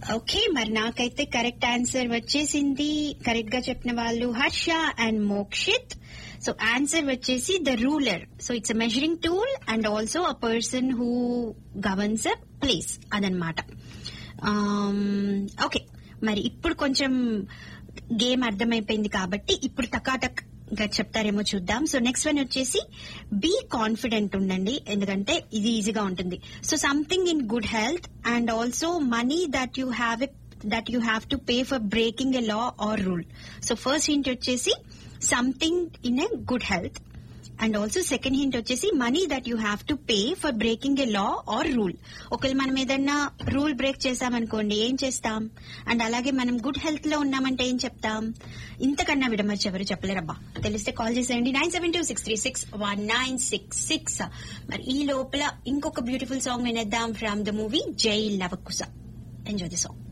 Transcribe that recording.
okay మరి నాకైతే correct answer వచ్చేసింది కరెక్ట్ గా చెప్పిన వాళ్ళు Harsha and Mokshith so answer వచ్చేసి the ruler so it's a measuring tool and also a person who governs a place అదనమాట ఓకే మరి ఇప్పుడు కొంచెం గేమ్ అర్థమైపోయింది కాబట్టి ఇప్పుడు తకాటక్ గా చెప్తారేమో చూద్దాం సో నెక్స్ట్ వన్ వచ్చేసి బీ కాన్ఫిడెంట్ ఉండండి ఎందుకంటే ఇది ఈజీగా ఉంటుంది so something in good health and also money that you have that you have to pay for breaking a law or rule so first hint వచ్చేసి something in a good health and also second hint వచ్చేసి money that you have to pay for breaking a law or rule ఒకవేళ మనం ఏదన్నా rule break చేసామనుకోండి ఏం చేస్తాం and అలాగే మనం గుడ్ హెల్త్ లో ఉన్నామంటే ఏం చెప్తాం ఇంతకన్నా విడమర్చి ఎవరు చెప్పలేరబ్బా తెలిస్తే కాల్ చేసేయండి nine seven two six three six one nine six six మరి ఈ లోపల ఇంకొక బ్యూటిఫుల్ సాంగ్ వినేద్దాం from the movie Jai Lava Kusa enjoy the song